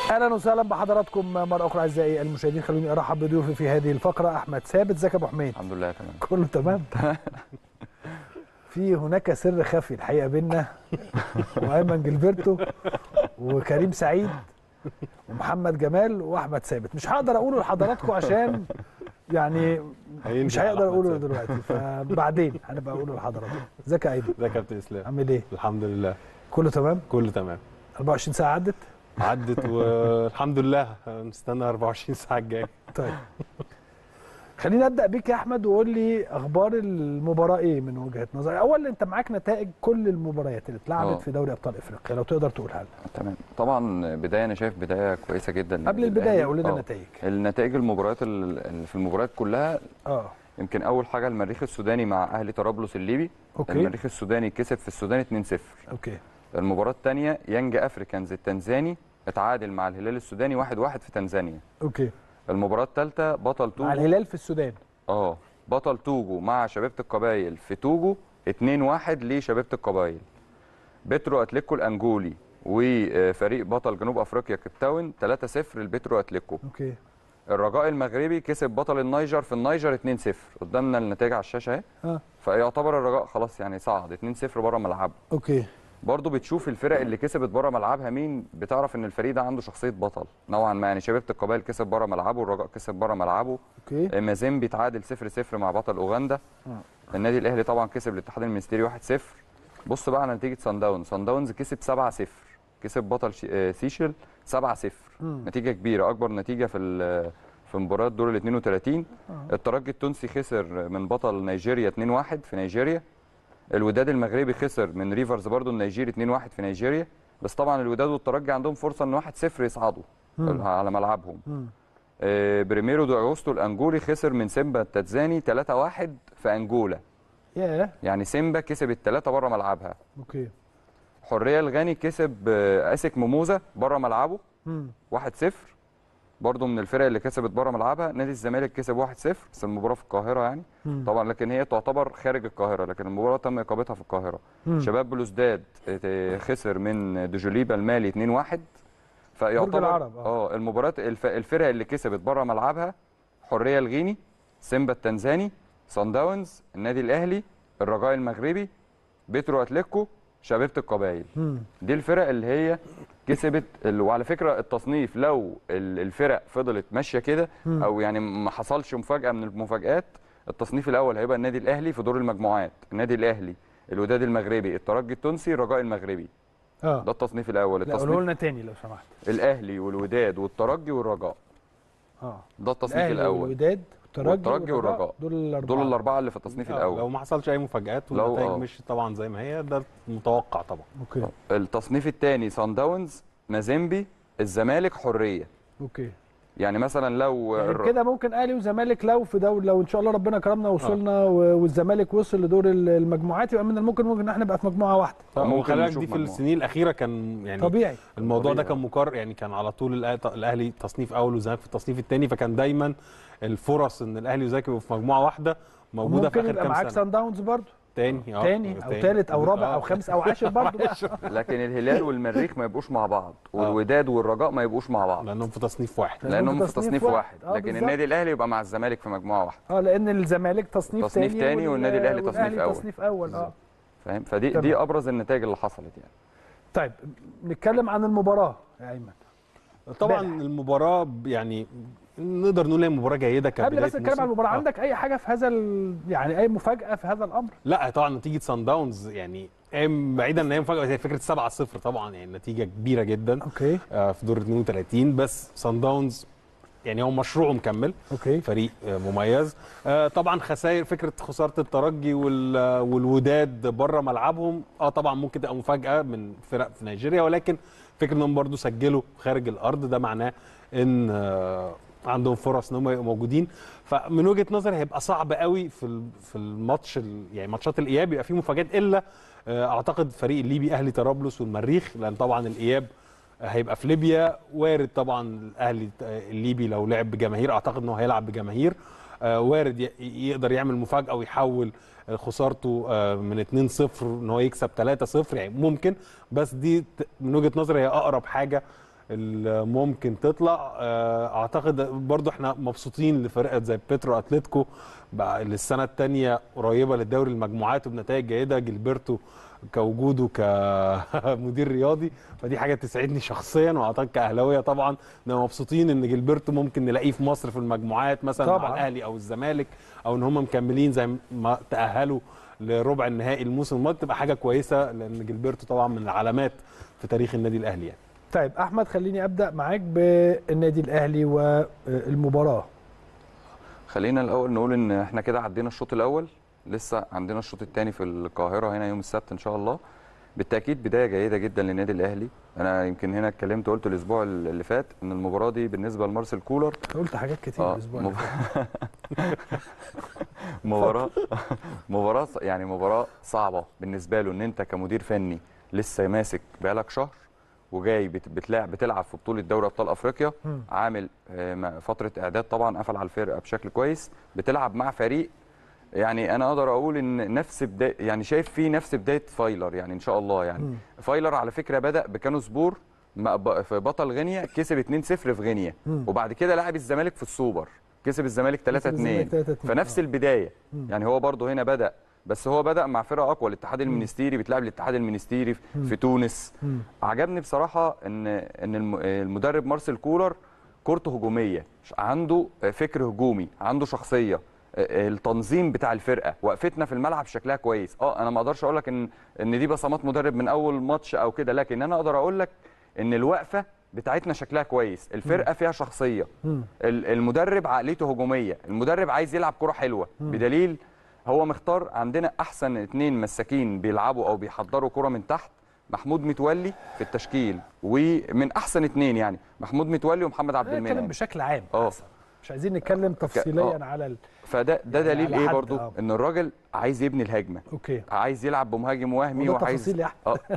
اهلا وسهلا بحضراتكم مره اخرى اعزائي المشاهدين خلوني ارحب بضيوفي في هذه الفقره احمد ثابت ازيك يا ابو حميد الحمد لله تمام كله تمام في هناك سر خفي الحقيقه بينا وايمن جilberto وكريم سعيد ومحمد جمال واحمد ثابت مش هقدر اقوله لحضراتكم عشان يعني مش هيقدر اقوله دلوقتي فبعدين هنبقى اقوله لحضراتكم ازيك يا ايمن ازيك يا كابتن اسلام عامل ايه الحمد لله كله تمام كله تمام 24 ساعه عدت عدت والحمد لله نستنى 24 ساعه الجايه طيب خلينا ابدا بيك يا احمد وقول لي اخبار المباراه ايه من وجهه نظرك اولا انت معاك نتائج كل المباريات اللي اتلعبت آه. في دوري ابطال افريقيا لو تقدر تقولها لنا تمام طبعا بدايه انا شايف بدايه كويسه جدا قبل للأهلي. البدايه قول لنا آه. النتائج النتائج المباريات ال- اللي في المباريات كلها اه يمكن اول حاجه المريخ السوداني مع اهلي طرابلس الليبي اوكي المريخ السوداني كسب في السودان 2-0 اوكي المباراه الثانيه يانج افريكانز التنزاني اتعادل مع الهلال السوداني 1-1 في تنزانيا اوكي المباراه الثالثه بطل مع توجو الهلال في السودان اه بطل توجو مع شبيبه القبايل في توجو 2-1 لشبيبه القبايل بترو اتليكو الانجولي وفريق بطل جنوب افريقيا كيب تاون 3-0 لبترو اتليكو اوكي الرجاء المغربي كسب بطل النيجر في النيجر 2-0 قدامنا النتائج على الشاشه اهي اه فيعتبر الرجاء خلاص يعني صعد 2-0 بره ملعبه اوكي برضه بتشوف الفرق اللي كسبت بره ملعبها مين بتعرف ان الفريق ده عنده شخصيه بطل نوعا ما يعني شبيبه القبائل كسب بره ملعبه والرجاء كسب بره ملعبه اوكي مازيمبي تعادل 0-0 مع بطل اوغندا آه. النادي الاهلي طبعا كسب الاتحاد المنستيري 1-0 بص بقى على نتيجه سان داونز سان داونز كسب 7-0 كسب بطل شي- آه، سيشل 7-0 مم. نتيجه كبيره اكبر نتيجه في ال- في مباراه دور ال 32 آه. الترجي التونسي خسر من بطل نيجيريا 2-1 في نيجيريا الوداد المغربي خسر من ريفرز برضو النيجيري 2-1 في نيجيريا بس طبعا الوداد والترجي عندهم فرصه ان 1-0 يصعدوا مم. على ملعبهم مم. آه، بريميرو دو اغوستو الانجولي خسر من سيمبا التنزاني 3-1 في انجولا ياه يعني سيمبا كسب الثلاثه بره ملعبها اوكي حريه الغاني كسب آه، اسك موموزا بره ملعبه مم. 1-0 برضه من الفرق اللي كسبت بره ملعبها نادي الزمالك كسب 1-0 بس المباراه في القاهره يعني مم. طبعا لكن هي تعتبر خارج القاهره لكن المباراه تم اقامتها في القاهره مم. شباب بلوزداد آه، خسر من دجوليبا المالي 2-1 فيعتبر العرب، آه. اه المباريات الف... الفرق اللي كسبت بره ملعبها حريه الغيني سيمبا التنزاني صن داونز النادي الاهلي الرجاء المغربي بيترو اتليكو شبيبه القبائل مم. دي الفرق اللي هي كسبت ال- وعلى فكره التصنيف لو ال- الفرق فضلت ماشيه كده مم. او يعني ما حصلش مفاجاه من المفاجات التصنيف الاول هيبقى النادي الاهلي في دور المجموعات النادي الاهلي الوداد المغربي الترجي التونسي الرجاء المغربي اه ده التصنيف الاول لا قولوا التصنيف لنا تاني لو سمحت الاهلي والوداد والترجي والرجاء اه ده التصنيف الاهلي الاول والوداد والترجي والترجي والرجاء. دول الاربعه دول الاربعه اللي في التصنيف آه، الاول لو ما حصلش اي مفاجات لو- والنتائج آه. مشيت طبعا زي ما هي ده متوقع طبعا اوكي التصنيف الثاني سان داونز مازيمبي الزمالك حريه اوكي يعني مثلا لو يعني الر- كده ممكن اهلي وزمالك لو في دوري لو ان شاء الله ربنا كرمنا وصلنا و- والزمالك وصل لدور ال- المجموعات يبقى من الممكن ممكن ان احنا نبقى في مجموعه واحده ممكن وخلي بالك نشوف دي في مجموعة. السنين الاخيره كان يعني طبيعي الموضوع ده طبيعي. كان مكرر يعني كان على طول الأه- الاهلي تصنيف اول والزمالك في التصنيف الثاني فكان دايما الفرص ان الاهلي والزمالك يبقوا في مجموعه واحده موجوده في ممكن اخر يبقى كام معاك سنه سان داونز برضه تاني اه تاني او ثالث او رابع او آه. خامس او عاشر برضه بقى لكن الهلال والمريخ ما يبقوش مع بعض والوداد والرجاء ما يبقوش مع بعض لانهم في تصنيف واحد لانهم في تصنيف واحد آه، لكن بالظبط. النادي الاهلي يبقى مع الزمالك في مجموعه واحده اه لان الزمالك تصنيف, تصنيف تاني تاني وال- والنادي الأهلي تصنيف والأهلي أول. تصنيف اول اه فاهم فدي تمام. دي ابرز النتائج اللي حصلت يعني طيب نتكلم عن المباراه يا ايمن طبعا امبارح. المباراه ب- يعني نقدر نقول هي مباراه جيده قبل كبدايه بس نتكلم عن موسم. المباراه آه. عندك اي حاجه في هذا ال... يعني اي مفاجاه في هذا الامر لا طبعا نتيجه سان داونز يعني هي بعيدا ان هي مفاجاه هي فكره 7 0 طبعا يعني نتيجه كبيره جدا اوكي آه، في دور 32 بس سان داونز يعني هو مشروعه مكمل اوكي فريق آه، مميز آه، طبعا خسائر فكره خساره الترجي وال- والوداد بره ملعبهم اه طبعا ممكن تبقى مفاجاه من فرق في نيجيريا ولكن فكره انهم برضو سجلوا خارج الارض ده معناه ان آه، عندهم فرص ان هم يبقوا موجودين فمن وجهه نظري هيبقى صعب قوي في ال- في الماتش ال- يعني ماتشات الاياب يبقى فيه مفاجات الا آه، اعتقد فريق الليبي اهلي طرابلس والمريخ لان طبعا الاياب هيبقى في ليبيا وارد طبعا الاهلي الليبي لو لعب بجماهير اعتقد انه هيلعب بجماهير آه، وارد ي- يقدر يعمل مفاجاه ويحول خسارته آه، من 2-0 ان هو يكسب 3-0 يعني ممكن بس دي ت- من وجهه نظري هي اقرب حاجه اللي ممكن تطلع آه، اعتقد برضو احنا مبسوطين لفرقه زي بيترو اتلتيكو بقى للسنه الثانيه قريبه للدوري المجموعات وبنتائج جيده جilberto كوجوده كمدير رياضي فدي حاجه تسعدني شخصيا واعتقد كاهلاويه طبعا نبقى مبسوطين ان جilberto ممكن نلاقيه في مصر في المجموعات مثلا طبعاً. مع الاهلي او الزمالك او ان هم مكملين زي ما تاهلوا لربع النهائي الموسم الماضي تبقى حاجه كويسه لان جilberto طبعا من العلامات في تاريخ النادي الاهلي يعني طيب احمد خليني ابدا معاك بالنادي الاهلي والمباراه خلينا الاول نقول ان احنا كده عدينا الشوط الاول لسه عندنا الشوط الثاني في القاهره هنا يوم السبت ان شاء الله بالتاكيد بدايه جيده جدا للنادي الاهلي انا يمكن هنا اتكلمت قلت الاسبوع اللي فات ان المباراه دي بالنسبه لمارسيل كولر قلت حاجات كتير آه، الاسبوع اللي مب- فات. مباراه مباراه ص- يعني مباراه صعبه بالنسبه له ان انت كمدير فني لسه ماسك بقالك شهر وجاي بت- بتلعب بتلعب في بطوله دوري ابطال افريقيا مم. عامل آه، م- فتره اعداد طبعا قفل على الفرقه بشكل كويس بتلعب مع فريق يعني انا اقدر اقول ان نفس بدايه يعني شايف فيه نفس بدايه فايلر يعني ان شاء الله يعني مم. فايلر على فكره بدا بكانو سبور ما- ب- في بطل غينيا كسب 2-0 في غينيا مم. وبعد كده لعب الزمالك في السوبر كسب الزمالك 3-2 الزمالك 3-2. فنفس آه. البدايه مم. يعني هو برضه هنا بدا بس هو بدا مع فرقه اقوى الاتحاد المنستيري بتلعب الاتحاد المنستيري في- مم. في تونس مم. عجبني بصراحه ان ان الم- المدرب مارسيل كولر كورته هجوميه عنده فكر هجومي عنده شخصيه التنظيم بتاع الفرقه وقفتنا في الملعب شكلها كويس اه انا ما اقدرش اقول لك ان ان دي بصمات مدرب من اول ماتش او كده لكن انا اقدر اقول لك ان الوقفه بتاعتنا شكلها كويس الفرقه فيها شخصيه مم. ال- المدرب عقليته هجوميه المدرب عايز يلعب كره حلوه بدليل هو مختار عندنا احسن اتنين مساكين بيلعبوا او بيحضروا كره من تحت محمود متولي في التشكيل ومن احسن اتنين يعني محمود متولي ومحمد عبد نتكلم المنعم بشكل عام اه. أحسن. مش عايزين نتكلم تفصيليا آه. على ال... فده ده يعني دليل على ايه حد، برضو اه. ان الراجل عايز يبني الهجمه اوكي عايز يلعب بمهاجم وهمي وده وعايز تفاصيل يا احمد اه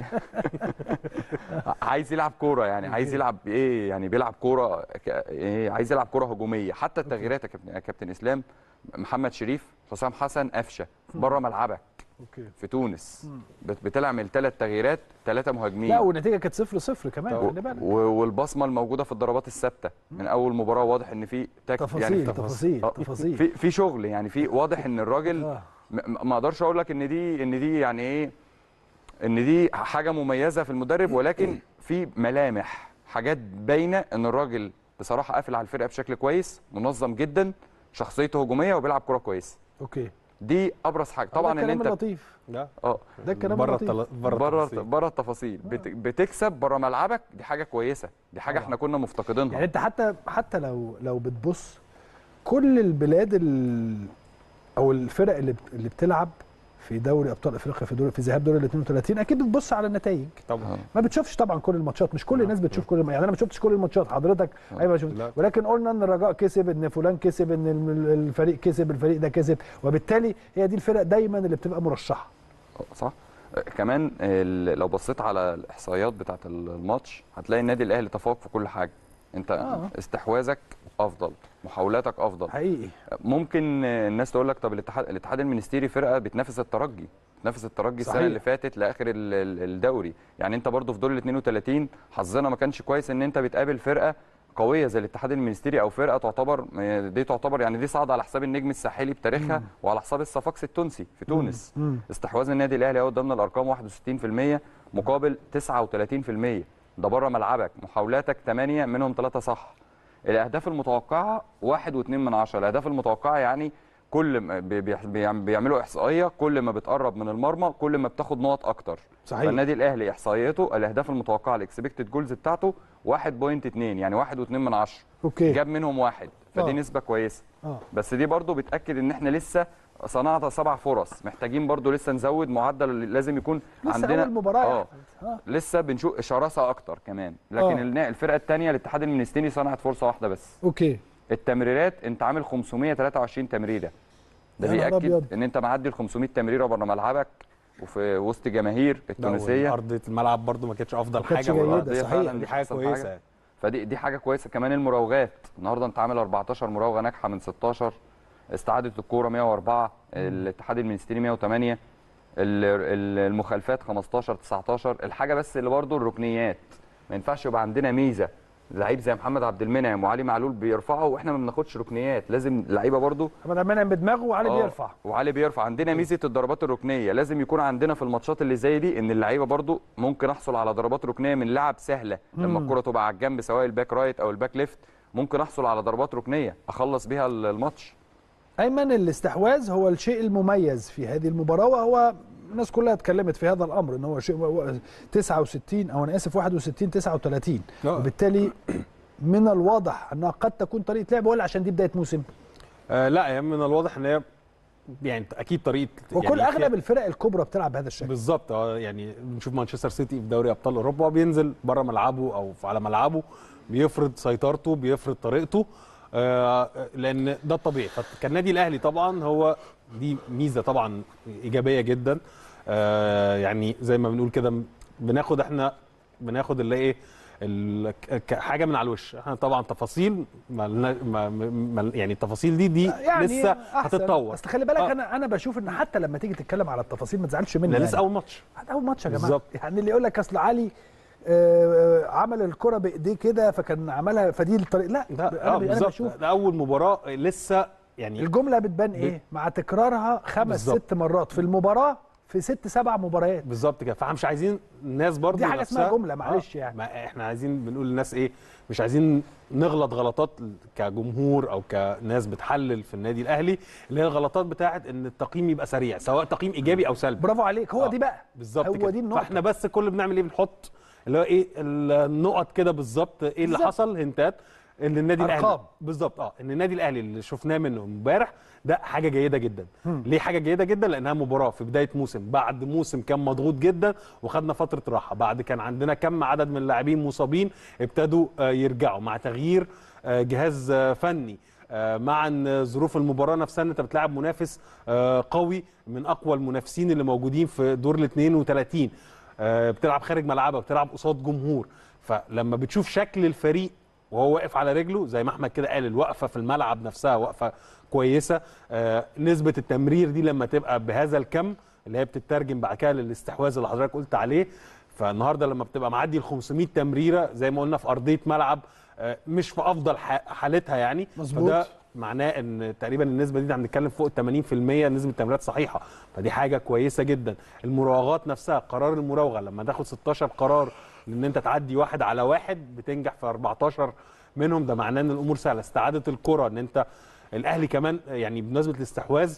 عايز يلعب كوره يعني عايز يلعب ايه يعني بيلعب كوره ك- ايه عايز يلعب كوره هجوميه حتى التغييرات يا كابتن يا كابتن اسلام محمد شريف حسام حسن قفشه بره ملعبك اوكي في تونس بت- بتعمل ثلاث تغييرات ثلاثه مهاجمين لا والنتيجه كانت 0 0 كمان و- خلي بالك و- والبصمه الموجوده في الضربات الثابته من اول مباراه واضح ان في تك تفاصيل يعني تفاصيل آه، تفاصيل في في شغل يعني في واضح ان الراجل آه. م- ما اقدرش اقول لك ان دي ان دي يعني ايه ان دي حاجه مميزه في المدرب ولكن في ملامح حاجات باينه ان الراجل بصراحه قافل على الفرقه بشكل كويس منظم جدا شخصيته هجوميه وبيلعب كره كويس اوكي دي ابرز حاجه طبعا ده ان الكلام انت اللطيف لا اه ده الكلام بره اللطيف التل... بره بره التفاصيل. بره التفاصيل بت- بتكسب بره ملعبك دي حاجه كويسه دي حاجه طبعا. احنا كنا مفتقدينها يعني انت حتى حتى لو لو بتبص كل البلاد ال او الفرق اللي بت- اللي بتلعب في دوري ابطال افريقيا في دوري في ذهاب دوري ال 32 اكيد بتبص على النتائج طبعا ما بتشوفش طبعا كل الماتشات مش كل الناس بتشوف كل الم... يعني انا ما شفتش كل الماتشات حضرتك ايوه ما شفت لا. ولكن قلنا ان الرجاء كسب ان فلان كسب ان الم- الفريق كسب الفريق ده كسب وبالتالي هي دي الفرق دايما اللي بتبقى مرشحه صح آه، كمان ال- لو بصيت على الاحصائيات بتاعه الماتش هتلاقي النادي الاهلي تفوق في كل حاجه انت آه. استحواذك افضل محاولاتك افضل حقيقي ممكن الناس تقول لك طب الاتحاد الاتحاد المنستيري فرقه بتنافس الترجي بتنافس الترجي السنه صحيح. اللي فاتت لاخر ال- ال- الدوري يعني انت برضو في دور ال 32 حظنا ما كانش كويس ان انت بتقابل فرقه قويه زي الاتحاد المنستيري او فرقه تعتبر دي تعتبر يعني دي صعده على حساب النجم الساحلي بتاريخها وعلى حساب الصفاقسي التونسي في تونس مم. استحواذ النادي الاهلي اهو قدامنا الارقام 61% مقابل 39% ده بره ملعبك محاولاتك 8 منهم 3 صح الاهداف المتوقعه 1 و2 من 10 الاهداف المتوقعه يعني كل ما بي- بي- بيعم- بيعملوا احصائيه كل ما بتقرب من المرمى كل ما بتاخد نقط اكتر صحيح. فالنادي الاهلي احصائيته الاهداف المتوقعه الاكسبكتد جولز بتاعته 1.2 يعني 1 و2 من 10 اوكي جاب منهم واحد فدي آه. نسبه كويسه اه بس دي برضو بتاكد ان احنا لسه صنعنا سبع فرص محتاجين برضو لسه نزود معدل اللي لازم يكون لسه عندنا اول مباراه اه يا أحمد. اه لسه بنشوف شراسه اكتر كمان لكن آه. النا- الفرقه الثانيه الاتحاد المنستيري صنعت فرصه واحده بس اوكي التمريرات انت عامل 523 تمريره ده يا نهار بياكد أبيض. ان انت معدي ال 500 تمريره بره ملعبك وفي وسط جماهير التونسيه ارضيه الملعب برضو ما كانتش افضل ما كانتش حاجه جيدة، والأرضية دي صحيح. فعلا دي حاجه أحسن كويسه يعني. فدي دي حاجه كويسه كمان المراوغات النهارده انت عامل 14 مراوغه ناجحه من 16 استعاده الكوره 104 الاتحاد المنستيري 108 ال- ال- المخالفات 15 19 الحاجه بس اللي برضو الركنيات ما ينفعش يبقى عندنا ميزه لعيب زي محمد عبد المنعم وعلي معلول بيرفعوا واحنا ما بناخدش ركنيات لازم اللعيبه برضو محمد عبد المنعم بدماغه وعلي آه، بيرفع وعلي بيرفع عندنا ميزه الضربات الركنيه لازم يكون عندنا في الماتشات اللي زي دي ان اللعيبه برضو ممكن احصل على ضربات ركنيه من لعب سهله لما الكره تبقى على الجنب سواء الباك رايت او الباك ليفت ممكن احصل على ضربات ركنيه اخلص بيها ال- الماتش ايمن الاستحواذ هو الشيء المميز في هذه المباراه وهو الناس كلها اتكلمت في هذا الامر ان هو شيء هو 69 او انا اسف 61 39 آه. وبالتالي من الواضح انها قد تكون طريقه لعب ولا عشان دي بدايه موسم آه لا يعني من الواضح ان هي يعني اكيد طريقه وكل يعني اغلب الفرق الكبرى بتلعب بهذا الشكل بالظبط اه يعني بنشوف مانشستر سيتي في دوري ابطال اوروبا بينزل بره ملعبه او على ملعبه بيفرض سيطرته بيفرض طريقته آه لان ده الطبيعي فكالنادي الاهلي طبعا هو دي ميزه طبعا ايجابيه جدا آه يعني زي ما بنقول كده بناخد احنا بناخد اللي ايه ال- ك- حاجه من على الوش احنا طبعا تفاصيل ما لنا- ما ما يعني التفاصيل دي دي يعني لسه أحسن. هتتطور اصل خلي بالك آه. انا انا بشوف ان حتى لما تيجي تتكلم على التفاصيل ما تزعلش مني لا يعني. لسه اول ماتش هذا اول ماتش يا جماعه بالظبط. يعني اللي يقول لك اصل علي آه، عمل الكره بايديه كده فكان عملها فدي الطريق لا ده انا اه انا بالظبط بشوف ده اول مباراه لسه يعني الجمله بتبان ايه مع تكرارها خمس بالظبط. ست مرات في المباراه في ست سبع مباريات بالظبط كده فاحنا مش عايزين الناس برضو دي حاجة اسمها نفسها- جملة، معلش يعني. ما احنا عايزين بنقول للناس ايه مش عايزين نغلط غلطات كجمهور او كناس بتحلل في النادي الاهلي اللي هي الغلطات بتاعت ان التقييم يبقى سريع سواء تقييم ايجابي او سلبي برافو عليك هو آه، دي بقى بالظبط هو كده دي النقطه فاحنا بس كل اللي بنعمل ايه بنحط اللي هو ايه النقط كده بالظبط ايه اللي بالظبط. حصل هنتات ان النادي الاهلي أرقام. بالظبط اه ان النادي الاهلي اللي شفناه منه امبارح ده حاجه جيده جدا ليه حاجه جيده جدا لانها مباراه في بدايه موسم بعد موسم كان مضغوط جدا وخدنا فتره راحه بعد كان عندنا كم عدد من اللاعبين مصابين ابتدوا آه، يرجعوا مع تغيير آه، جهاز آه، فني آه، مع ان ظروف المباراه نفسها ان انت بتلاعب منافس آه، قوي من اقوى المنافسين اللي موجودين في دور ال 32 آه، بتلعب خارج ملعبك بتلعب قصاد جمهور فلما بتشوف شكل الفريق وهو واقف على رجله زي ما احمد كده قال الوقفه في الملعب نفسها وقفه كويسه آه، نسبه التمرير دي لما تبقى بهذا الكم اللي هي بتترجم بعد كده للاستحواذ اللي حضرتك قلت عليه فالنهارده لما بتبقى معدي ال 500 تمريره زي ما قلنا في ارضيه ملعب آه، مش في افضل ح- حالتها يعني مظبوط. فده معناه ان تقريبا النسبه دي احنا بنتكلم فوق ال 80% نسبه التمريرات صحيحه فدي حاجه كويسه جدا المراوغات نفسها قرار المراوغه لما تاخد 16 قرار ان انت تعدي واحد على واحد بتنجح في 14 منهم ده معناه ان الامور سهله استعاده الكره ان انت الاهلي كمان يعني بمناسبه الاستحواذ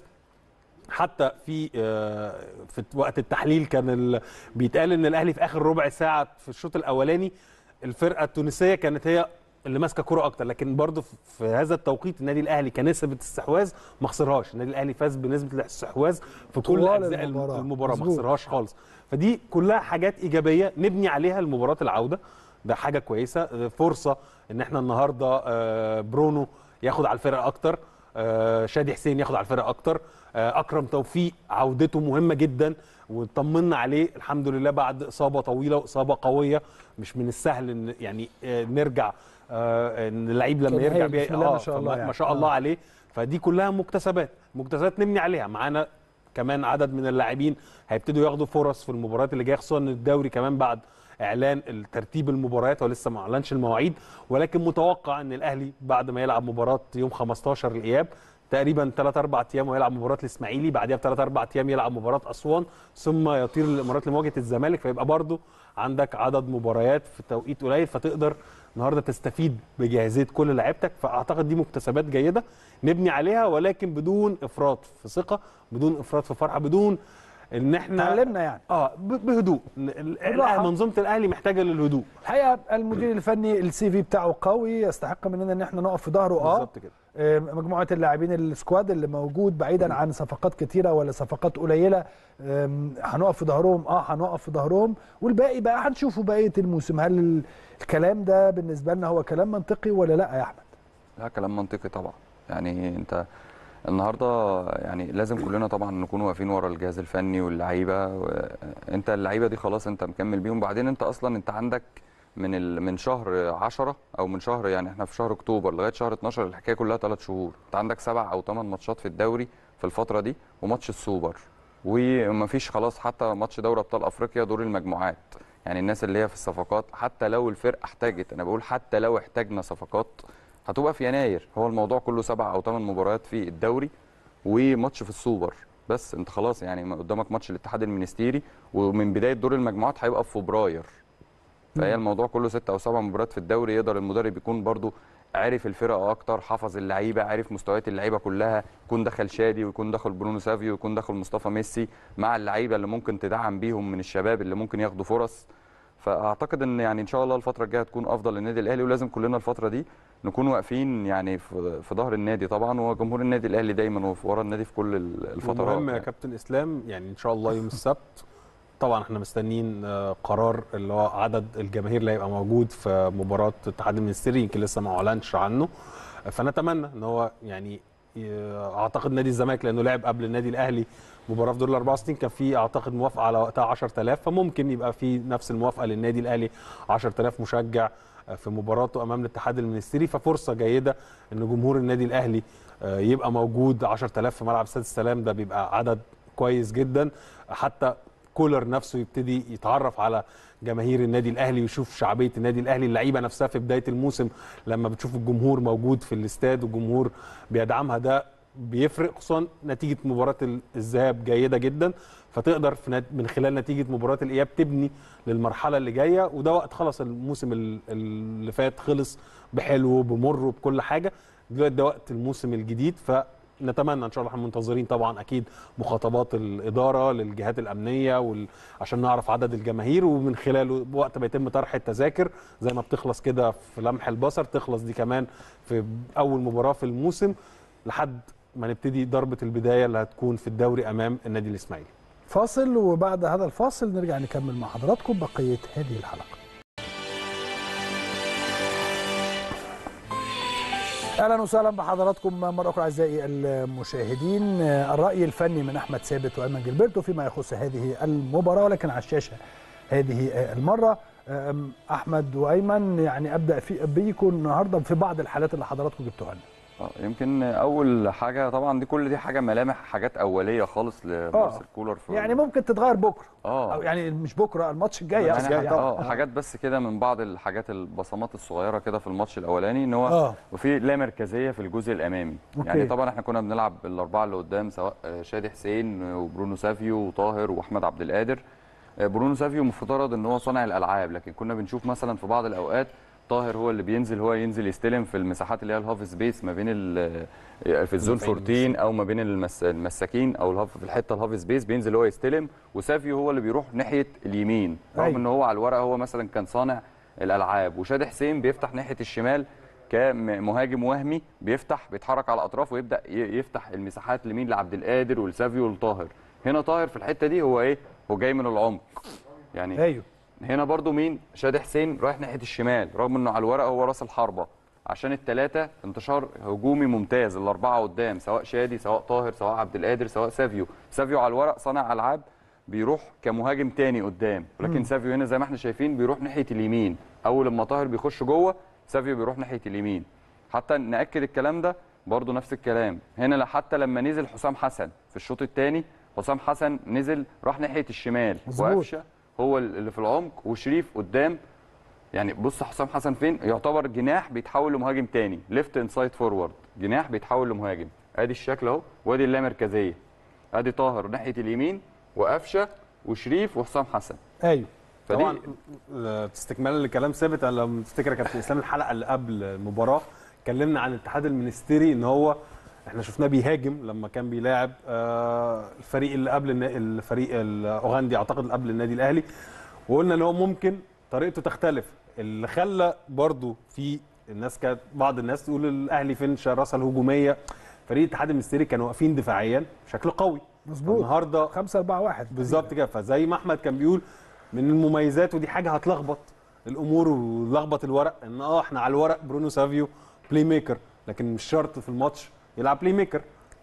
حتى في آه، في وقت التحليل كان ال- بيتقال ان الاهلي في اخر ربع ساعه في الشوط الاولاني الفرقه التونسيه كانت هي اللي ماسكه كرة اكتر لكن برضه في- في هذا التوقيت النادي الاهلي كنسبه استحواذ ما خسرهاش النادي الاهلي فاز بنسبه الاستحواذ في كل طوال اجزاء المباراة. المباراه, المباراة ما مظبوط. خسرهاش خالص فدي كلها حاجات ايجابيه نبني عليها لمباراه العوده ده حاجه كويسه آه، فرصه ان احنا النهارده آه، برونو ياخد على الفرقه اكتر آه، شادي حسين ياخد على الفرقه اكتر آه، اكرم توفيق عودته مهمه جدا وطمنا عليه الحمد لله بعد اصابه طويله واصابه قويه مش من السهل ان يعني آه، نرجع آه، ان اللعيب لما كان يرجع هايل، بي- بسم الله ما آه، شاء الله فما- يعني. ما شاء الله آه. عليه فدي كلها مكتسبات مكتسبات نبني عليها معانا كمان عدد من اللاعبين هيبتدوا ياخدوا فرص في المباريات اللي جايه خصوصا ان الدوري كمان بعد اعلان ترتيب المباريات هو لسه ما اعلنش المواعيد ولكن متوقع ان الاهلي بعد ما يلعب مباراه يوم 15 الاياب تقريبا 3 4 ايام ويلعب مباراه الاسماعيلي بعدها ب 3 4 ايام يلعب مباراه اسوان ثم يطير الامارات لمواجهه الزمالك فيبقى برضو عندك عدد مباريات في توقيت قليل فتقدر النهارده تستفيد بجاهزيه كل لعيبتك فاعتقد دي مكتسبات جيده نبني عليها ولكن بدون افراط في ثقه بدون افراط في فرحه بدون ان احنا اتعلمنا يعني اه ب- بهدوء ال- بالراحة. ال- منظومه الاهلي محتاجه للهدوء الحقيقه المدير الفني السي في بتاعه قوي يستحق مننا ان احنا نقف في ظهره اه بالظبط كده آه، مجموعه اللاعبين السكواد اللي موجود بعيدا عن صفقات كتيره ولا صفقات قليله آم، هنقف في ظهرهم اه هنقف في ظهرهم والباقي بقى هنشوفه بقيه الموسم هل ال- الكلام ده بالنسبه لنا هو كلام منطقي ولا لا يا احمد لا كلام منطقي طبعا يعني انت النهارده يعني لازم كلنا طبعا نكون واقفين ورا الجهاز الفني واللعيبه و- انت اللعيبه دي خلاص انت مكمل بيهم بعدين انت اصلا انت عندك من ال... من شهر 10 او من شهر يعني احنا في شهر اكتوبر لغايه شهر 12 الحكايه كلها ثلاث شهور انت عندك سبع او ثمان ماتشات في الدوري في الفتره دي وماتش السوبر ومفيش خلاص حتى ماتش دوري ابطال افريقيا دور المجموعات يعني الناس اللي هي في الصفقات حتى لو الفرقه احتاجت انا بقول حتى لو احتاجنا صفقات هتبقى في يناير هو الموضوع كله سبع او ثمان مباريات في الدوري وماتش في السوبر بس انت خلاص يعني ما قدامك ماتش الاتحاد المنستيري ومن بدايه دور المجموعات هيبقى في فبراير فهي الموضوع كله ست او سبع مباريات في الدوري يقدر المدرب يكون برضو عارف الفرقه اكتر حفظ اللعيبه عارف مستويات اللعيبه كلها يكون دخل شادي ويكون دخل برونو سافيو ويكون دخل مصطفى ميسي مع اللعيبه اللي ممكن تدعم بيهم من الشباب اللي ممكن ياخدوا فرص فاعتقد ان يعني ان شاء الله الفتره الجايه تكون افضل للنادي الاهلي ولازم كلنا الفتره دي نكون واقفين يعني في في ظهر النادي طبعا وجمهور النادي الاهلي دايما ورا النادي في كل الفترات مهم يا يعني. كابتن اسلام يعني ان شاء الله يوم السبت طبعا احنا مستنيين آه، قرار اللي هو عدد الجماهير اللي هيبقى موجود في مباراه الاتحاد المنستيري يمكن لسه ما اعلنش عنه فنتمنى ان هو يعني ي- اعتقد نادي الزمالك لانه لعب قبل النادي الاهلي مباراه في دور ال 64 كان في اعتقد موافقه على وقتها 10000 فممكن يبقى في نفس الموافقه للنادي الاهلي 10000 مشجع في مباراته امام الاتحاد المنستيري ففرصه جيده ان جمهور النادي الاهلي آه، يبقى موجود 10000 في ملعب استاد السلام ده بيبقى عدد كويس جدا حتى كولر نفسه يبتدي يتعرف على جماهير النادي الاهلي ويشوف شعبيه النادي الاهلي اللعيبه نفسها في بدايه الموسم لما بتشوف الجمهور موجود في الاستاد والجمهور بيدعمها ده بيفرق خصوصا نتيجه مباراه ال- الذهاب جيده جدا فتقدر في نت- من خلال نتيجه مباراه الاياب تبني للمرحله اللي جايه وده وقت خلاص الموسم ال- اللي فات خلص بحلو بمره بكل حاجه دلوقتي ده وقت الموسم الجديد فنتمنى ان شاء الله احنا منتظرين طبعا اكيد مخاطبات الاداره للجهات الامنيه وال... عشان نعرف عدد الجماهير ومن خلاله وقت ما يتم طرح التذاكر زي ما بتخلص كده في لمح البصر تخلص دي كمان في اول مباراه في الموسم لحد ما نبتدي ضربه البدايه اللي هتكون في الدوري امام النادي الاسماعيلي فاصل وبعد هذا الفاصل نرجع نكمل مع حضراتكم بقيه هذه الحلقه اهلا وسهلا بحضراتكم مره اخرى اعزائي المشاهدين الراي الفني من احمد ثابت وايمن جilberto فيما يخص هذه المباراه ولكن على الشاشه هذه المره أم، احمد وايمن يعني ابدا في بيكم النهارده في بعض الحالات اللي حضراتكم جبتوها لنا آه، يمكن اول حاجه طبعا دي كل دي حاجه ملامح حاجات اوليه خالص لمارسيل كولر في يعني ممكن تتغير بكره اه او يعني مش بكره الماتش الجاي يعني أقصد حاجات- يعني. اه حاجات بس كده من بعض الحاجات البصمات الصغيره كده في الماتش الاولاني ان هو اه وفي لا مركزيه في الجزء الامامي أوكي. يعني طبعا احنا كنا بنلعب الاربعه اللي قدام سواء آه، شادي حسين وبرونو سافيو وطاهر واحمد عبد القادر آه، برونو سافيو مفترض ان هو صانع الالعاب لكن كنا بنشوف مثلا في بعض الاوقات طاهر هو اللي بينزل هو ينزل يستلم في المساحات اللي هي الهاف سبيس ما بين ال- في الزون مدافعين 14 او ما بين المس المساكين او الهاف في الحته الهاف سبيس بينزل هو يستلم وسافيو هو اللي بيروح ناحيه اليمين رغم أيوة. ان هو على الورقه هو مثلا كان صانع الالعاب وشادي حسين بيفتح ناحيه الشمال كمهاجم وهمي بيفتح بيتحرك على الاطراف ويبدا ي- يفتح المساحات لمين لعبد القادر ولسافيو ولطاهر هنا طاهر في الحته دي هو ايه هو جاي من العمق يعني ايوه هنا برضو مين شادي حسين رايح ناحيه الشمال رغم انه على الورقه هو راس الحربه عشان الثلاثه انتشار هجومي ممتاز الاربعه قدام سواء شادي سواء طاهر سواء عبد القادر سواء سافيو سافيو على الورق صانع العاب بيروح كمهاجم تاني قدام ولكن سافيو هنا زي ما احنا شايفين بيروح ناحيه اليمين اول لما طاهر بيخش جوه سافيو بيروح ناحيه اليمين حتى ناكد الكلام ده برضو نفس الكلام هنا لا- حتى لما نزل حسام حسن في الشوط الثاني حسام حسن نزل راح ناحيه الشمال مظبوط. وقفشه هو اللي في العمق وشريف قدام يعني بص حسام حسن فين يعتبر جناح بيتحول لمهاجم تاني ليفت انسايد فورورد جناح بيتحول لمهاجم ادي الشكل اهو وادي اللامركزيه ادي طاهر ناحيه اليمين وقفشه وشريف وحسام حسن ايوه فدي طبعا آه، استكمالا لكلام ثابت انا لو تفتكر يا كابتن اسلام الحلقه اللي قبل المباراه اتكلمنا عن الاتحاد المنستيري ان هو احنا شفناه بيهاجم لما كان بيلاعب آه، الفريق اللي قبل النا- الفريق الاوغندي اعتقد اللي قبل النادي الاهلي وقلنا ان هو ممكن طريقته تختلف اللي خلى برضو في الناس كانت بعض الناس تقول الاهلي فين الشراسه الهجوميه فريق الاتحاد المنستيري كانوا واقفين دفاعيا بشكل قوي مظبوط النهارده 5 4 1 بالظبط كده فزي ما احمد كان بيقول من المميزات ودي حاجه هتلخبط الامور ولخبط الورق ان اه احنا على الورق برونو سافيو بلاي ميكر لكن مش شرط في الماتش يلعب بلاي ميكر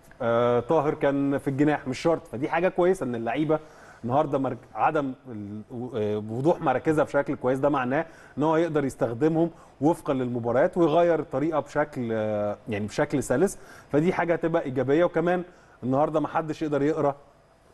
آه طاهر كان في الجناح مش شرط فدي حاجه كويسه ان اللعيبه النهارده مرك... عدم ال- آه، وضوح مراكزها بشكل كويس ده معناه ان هو يقدر يستخدمهم وفقا للمباريات ويغير الطريقه بشكل آه، يعني بشكل سلس فدي حاجه هتبقى ايجابيه وكمان النهارده ما حدش يقدر يقرا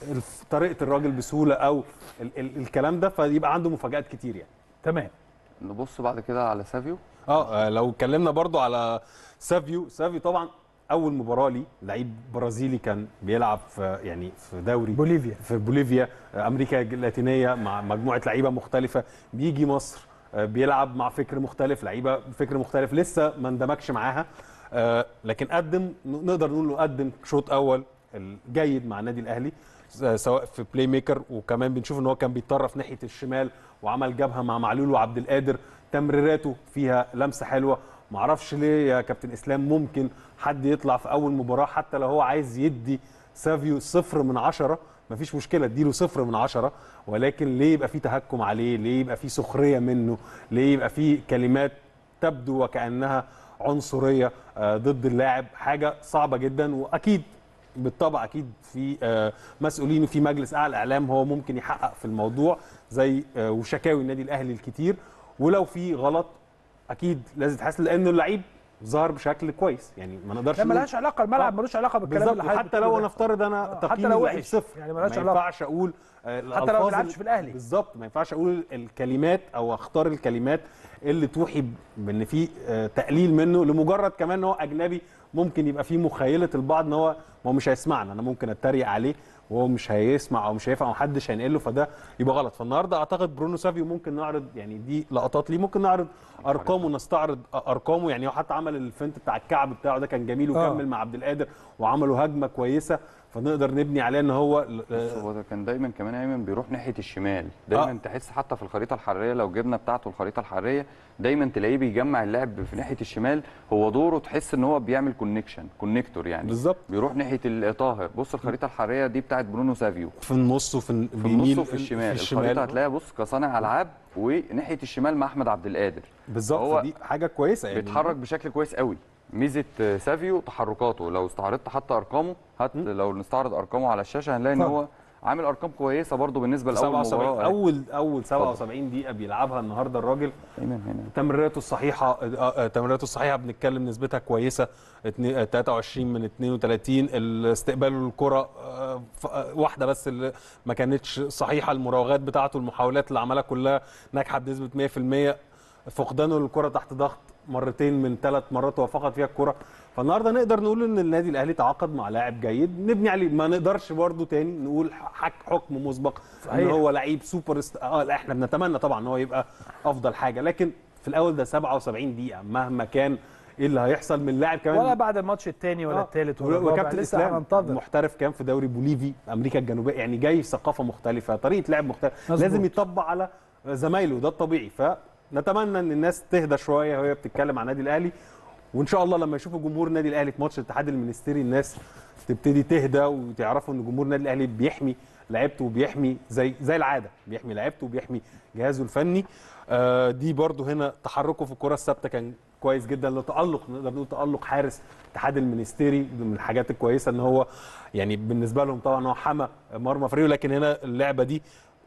الف- طريقه الراجل بسهوله او ال ال الكلام ده فيبقى عنده مفاجات كتير يعني تمام نبص بعد كده على سافيو اه آه، لو اتكلمنا برضو على سافيو سافيو طبعا اول مباراه ليه لعيب برازيلي كان بيلعب في يعني في دوري بوليفيا في بوليفيا آه، امريكا اللاتينيه مع مجموعه لعيبه مختلفه بيجي مصر آه، بيلعب مع فكر مختلف لعيبه بفكر مختلف لسه ما اندمجش معاها آه، لكن قدم نقدر نقول له قدم شوط اول الجيد مع النادي الاهلي س- سواء في بلاي ميكر وكمان بنشوف ان هو كان بيتطرف ناحيه الشمال وعمل جبهه مع معلول وعبد القادر تمريراته فيها لمسه حلوه معرفش ليه يا كابتن اسلام ممكن حد يطلع في اول مباراه حتى لو هو عايز يدي سافيو صفر من عشرة مفيش مشكله اديله صفر من عشرة ولكن ليه يبقى في تهكم عليه ليه يبقى في سخريه منه ليه يبقى في كلمات تبدو وكانها عنصريه آه، ضد اللاعب حاجه صعبه جدا واكيد بالطبع اكيد في آه، مسؤولين وفي مجلس اعلى اعلام هو ممكن يحقق في الموضوع زي آه، وشكاوي النادي الاهلي الكتير ولو في غلط اكيد لازم تحاسب لانه اللعيب ظهر بشكل كويس يعني ما نقدرش لا نقول- ملهاش علاقه الملعب آه. ملوش علاقه بالكلام بالظبط اللي حضرتك حتى لو بتقوله ده. نفترض انا آه، حتى تقييم لو اللعيب وحش، صفر يعني ملهاش ما علاقة. ينفعش اقول آه، حتى لو ما الألفاظ بيلعبش ال- في الأهلي. بالظبط ما ينفعش اقول الكلمات او اختار الكلمات اللي توحي بان في آه، تقليل منه لمجرد كمان ان هو اجنبي ممكن يبقى في مخيله البعض ان هو ما هو مش هيسمعنا انا ممكن اتريق عليه وهو مش هيسمع او مش هيفهم او محدش هينقله فده يبقى غلط فالنهارده اعتقد برونو سافيو ممكن نعرض يعني دي لقطات ليه ممكن نعرض ارقامه نستعرض ارقامه يعني هو حتى عمل الفنت بتاع الكعب بتاعه ده كان جميل آه. وكمل مع عبد القادر وعملوا هجمه كويسه فنقدر نبني عليها ان هو بص هو ده كان دايما كمان ايمن بيروح ناحيه الشمال دايما آه. تحس حتى في الخريطه الحراريه لو جبنا بتاعته الخريطه الحراريه دايما تلاقيه بيجمع اللعب في ناحيه الشمال هو دوره تحس ان هو بيعمل كونكشن كونكتور يعني بالظبط بيروح ناحيه الطاهر بص الخريطه الحراريه دي بتاعت برونو سافيو في النص وفي في النص وفي الشمال, الخريطه هتلاقيها بص كصانع العاب وناحيه الشمال مع احمد عبد القادر بالظبط هو دي حاجه كويسه يعني بيتحرك بشكل كويس قوي ميزه آه، سافيو تحركاته لو استعرضت حتى ارقامه هات لو نستعرض ارقامه على الشاشه هنلاقي ان اتفضل. هو عامل ارقام كويسه برضو بالنسبه لاول 77 مباراه اول اول 77 دقيقه بيلعبها النهارده الراجل ايمن هنا تمريراته الصحيحه آه، آه، تمريراته الصحيحه بنتكلم نسبتها كويسه اتنين- آه، 23 من 32 الاستقبال الكره آه، ف- آه، واحده بس اللي ما كانتش صحيحه المراوغات بتاعته المحاولات اللي عملها كلها ناجحه بنسبه 100% فقدانه للكره تحت ضغط مرتين من ثلاث مرات هو فقد فيها الكره فالنهارده نقدر نقول ان النادي الاهلي تعاقد مع لاعب جيد نبني عليه ما نقدرش برضو تاني نقول حك حكم مسبق ان صحيح. هو لعيب سوبر است... اه لا احنا بنتمنى طبعا ان هو يبقى افضل حاجه لكن في الاول ده 77 دقيقه مهما كان ايه اللي هيحصل من لاعب كمان ولا بعد الماتش الثاني ولا آه. الثالث ولا الرابع وكابتن لسه اسلام هننتظر محترف كان في دوري بوليفي امريكا الجنوبيه يعني جاي ثقافه مختلفه طريقه لعب مختلفه مظبوط. لازم يطبق على زمايله ده الطبيعي فنتمنى ان الناس تهدى شويه وهي بتتكلم عن النادي الاهلي وان شاء الله لما يشوفوا جمهور النادي الاهلي في ماتش الاتحاد المنستيري الناس تبتدي تهدى وتعرفوا ان جمهور النادي الاهلي بيحمي لعيبته وبيحمي زي زي العاده بيحمي لعيبته وبيحمي جهازه الفني آه دي برضو هنا تحركه في الكره الثابته كان كويس جدا لتالق نقدر نقول تالق حارس الاتحاد المنستيري من الحاجات الكويسه ان هو يعني بالنسبه لهم طبعا هو حمى مرمى فريقه لكن هنا اللعبه دي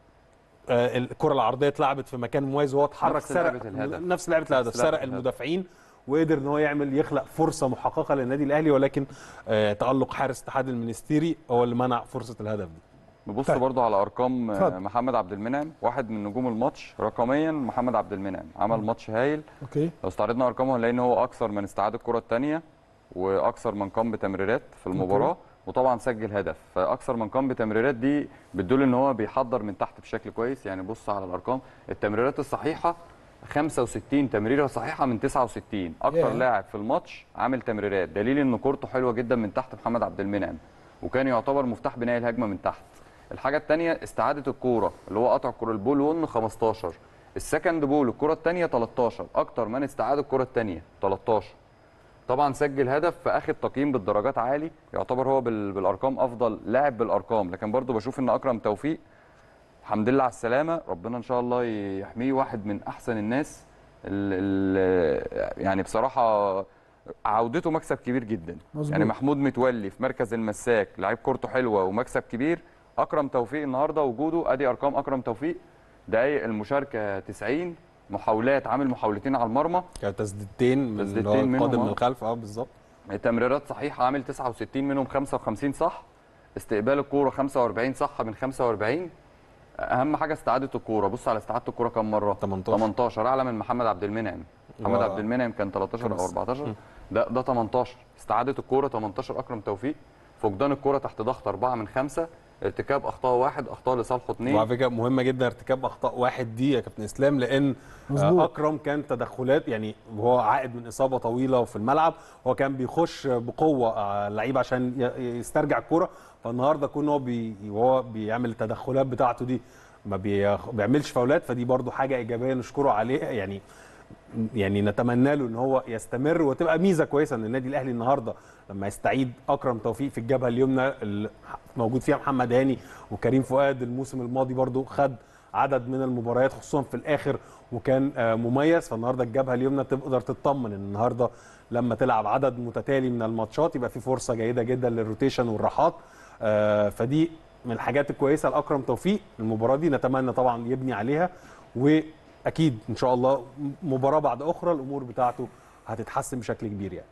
آه، الكره العرضيه اتلعبت في مكان مميز وهو اتحرك نفس سرق لعبة الهدف. نفس لعبه الهدف نفس لعبة سرق الهدف. المدافعين وقدر ان هو يعمل يخلق فرصه محققه للنادي الاهلي ولكن آه، تالق حارس الاتحاد المنستيري هو اللي منع فرصه الهدف دي نبص طيب. برضو على ارقام آه، اتفضل. محمد عبد المنعم واحد من نجوم الماتش رقميا محمد عبد المنعم عمل ماتش هايل اوكي لو استعرضنا ارقامه هنلاقي ان هو اكثر من استعاد الكره الثانيه واكثر من قام بتمريرات في المباراه وطبعا سجل هدف فاكثر من قام بتمريرات دي بتدل ان هو بيحضر من تحت بشكل كويس يعني بص على الارقام التمريرات الصحيحه 65 تمريره صحيحه من 69 اكتر ياه. لاعب في الماتش عامل تمريرات دليل ان كورته حلوه جدا من تحت محمد عبد المنعم وكان يعتبر مفتاح بناء الهجمه من تحت الحاجه الثانيه استعاده الكوره اللي هو قطع الكوره البول 1 15 السكند بول الكره الثانيه 13 اكتر من استعاد الكره الثانيه 13 طبعا سجل هدف فاخد تقييم بالدرجات عالي يعتبر هو بال- بالارقام افضل لاعب بالارقام لكن برضو بشوف ان اكرم توفيق الحمد لله على السلامه ربنا ان شاء الله يحميه واحد من احسن الناس ال ال يعني بصراحه عودته مكسب كبير جدا مظبوط. يعني محمود متولي في مركز المساك لعيب كورته حلوه ومكسب كبير اكرم توفيق النهارده وجوده ادي ارقام اكرم توفيق دقايق المشاركه 90 محاولات عامل محاولتين على المرمى كانت تسديدتين من اللي هو تسديدتين منهم، القادم آه. من الخلف اه بالظبط تمريرات صحيحه عامل 69 منهم 55 صح استقبال الكوره 45 صح من 45 اهم حاجه استعاده الكوره بص على استعاده الكوره كم مره 18. 18 اعلى من محمد عبد المنعم محمد و- عبد المنعم كان 13 او خمس. 14 ده ده 18 استعاده الكوره 18 اكرم توفيق فقدان الكوره تحت ضغط 4 من 5 ارتكاب اخطاء واحد اخطاء لصالحه اثنين وعلى فكره مهمه جدا ارتكاب اخطاء واحد دي يا كابتن اسلام لان مظبوط. آه، اكرم كان تدخلات يعني وهو عائد من اصابه طويله في الملعب هو كان بيخش بقوه آه، اللعيب عشان ي- يسترجع الكوره فالنهارده كون هو بي وهو بيعمل التدخلات بتاعته دي ما بيخ- بيعملش فاولات فدي برضو حاجه ايجابيه نشكره عليها يعني يعني نتمنى له ان هو يستمر وتبقى ميزه كويسه ان النادي الاهلي النهارده لما يستعيد اكرم توفيق في الجبهه اليمنى اللي موجود فيها محمد هاني وكريم فؤاد الموسم الماضي برضو خد عدد من المباريات خصوصا في الاخر وكان آه، مميز فالنهارده الجبهه اليمنى تقدر تطمن ان النهارده لما تلعب عدد متتالي من الماتشات يبقى في فرصه جيده جدا للروتيشن والراحات آه، فدي من الحاجات الكويسه لاكرم توفيق المباراه دي نتمنى طبعا يبني عليها واكيد ان شاء الله مباراه بعد اخرى الامور بتاعته هتتحسن بشكل كبير يعني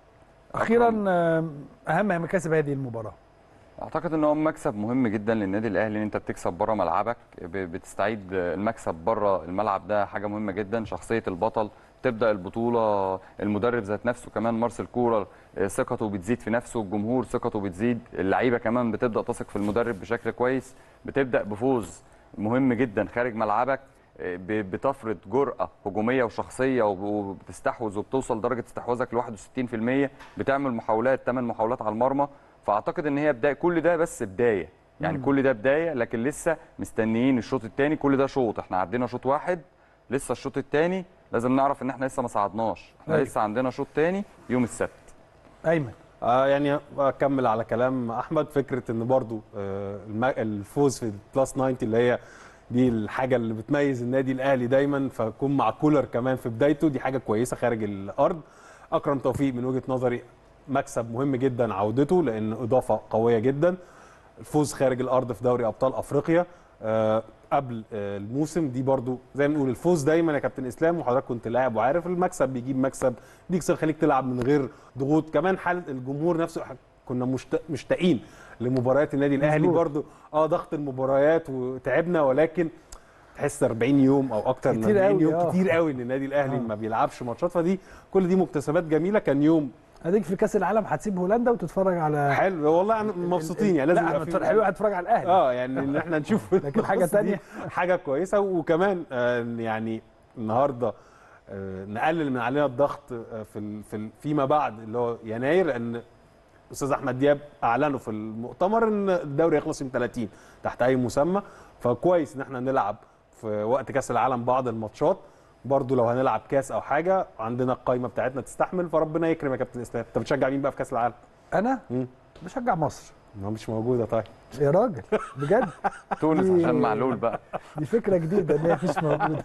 اخيرا آه، اهم مكاسب هذه المباراه اعتقد ان هو مكسب مهم جدا للنادي الاهلي ان انت بتكسب بره ملعبك ب- بتستعيد المكسب بره الملعب ده حاجه مهمه جدا شخصيه البطل تبدا البطوله المدرب ذات نفسه كمان مارسيل كولر آه، ثقته بتزيد في نفسه الجمهور ثقته بتزيد اللعيبه كمان بتبدا تثق في المدرب بشكل كويس بتبدا بفوز مهم جدا خارج ملعبك آه، ب- بتفرض جرأة هجومية وشخصية وب- وبتستحوذ وبتوصل درجة استحواذك ل 61% بتعمل محاولات 8 محاولات على المرمى فاعتقد ان هي بدايه كل ده بس بدايه يعني مم. كل ده بدايه لكن لسه مستنيين الشوط الثاني كل ده شوط احنا عدينا شوط واحد لسه الشوط الثاني لازم نعرف ان احنا لسه ما صعدناش احنا أيوة. لسه عندنا شوط ثاني يوم السبت ايمن آه يعني اكمل على كلام احمد فكره ان برضو آه الم- الفوز في البلس 90 اللي هي دي الحاجه اللي بتميز النادي الاهلي دايما فكون مع كولر كمان في بدايته دي حاجه كويسه خارج الارض اكرم توفيق من وجهه نظري مكسب مهم جدا عودته لان اضافه قويه جدا الفوز خارج الارض في دوري ابطال افريقيا آه، قبل آه، الموسم دي برضو زي ما نقول الفوز دايما يا كابتن اسلام وحضرتك كنت لاعب وعارف المكسب بيجيب مكسب بيكسب خليك تلعب من غير ضغوط كمان حاله الجمهور نفسه ح- كنا مشت- مشتاقين لمباريات النادي الاهلي مظبوط. برضو اه ضغط المباريات وتعبنا ولكن تحس 40 يوم او اكتر من كتير 40 قوي، يوم آه. كتير قوي ان النادي الاهلي آه. ما بيلعبش ماتشات فدي كل دي مكتسبات جميله كان يوم اديك في كاس العالم هتسيب هولندا وتتفرج على حلو والله يعني مبسوطين يعني لازم لا يبقى في- هتتفرج- حلو هتتفرج على الاهلي اه يعني ان احنا نشوف لكن حاجة القصة دي تانية. حاجه كويسه وكمان آه يعني النهارده آه نقلل من علينا الضغط آه في ال- في ال- فيما بعد اللي هو يناير لان استاذ احمد دياب اعلنوا في المؤتمر ان الدوري يخلص يوم 30 تحت اي مسمى فكويس ان احنا نلعب في وقت كاس العالم بعض الماتشات برضو لو هنلعب كاس او حاجه عندنا القايمه بتاعتنا تستحمل فربنا يكرم يا كابتن اسلام انت بتشجع مين بقى في كاس العالم؟ انا مم. بشجع مصر ما مش موجوده طيب يا راجل بجد تونس دي- عشان معلول بقى دي فكره جديده ان هي مش موجوده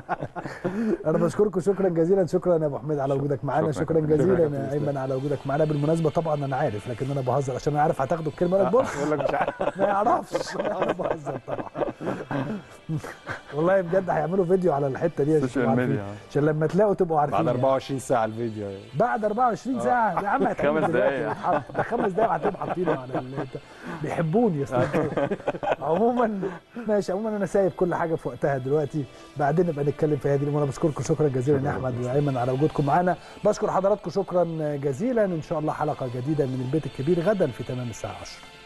انا بشكركم شكرا جزيلا شكرا يا ابو حميد على وجودك معانا شكراً. شكرا شكراً جزيلا يا كابتن يا إسلام. ايمن على وجودك معانا بالمناسبه طبعا انا عارف لكن انا بهزر عشان انا عارف هتاخدوا الكلمه لك بص بقول لك مش عارف ما يعرفش انا بهزر طبعا والله بجد هيعملوا فيديو على الحته دي عشان السوشيال تبقوا عارفين. ميديا. عشان لما تلاقوا تبقوا عارفين بعد يعني. 24 ساعه الفيديو بعد 24 ساعه يا عم هتعمل خمس دلوقتي دقايق. ويتحط. ده خمس دقايق وهتبقوا حاطينه على ال- بيحبوني يا أستاذ. عموما ماشي عموما انا سايب كل حاجه في وقتها دلوقتي بعدين نبقى نتكلم في هذه الامور انا بشكركم شكرا جزيلا يا احمد وايمن على وجودكم معانا بشكر حضراتكم شكرا جزيلا ان شاء الله حلقه جديده من البيت الكبير غدا في تمام الساعه 10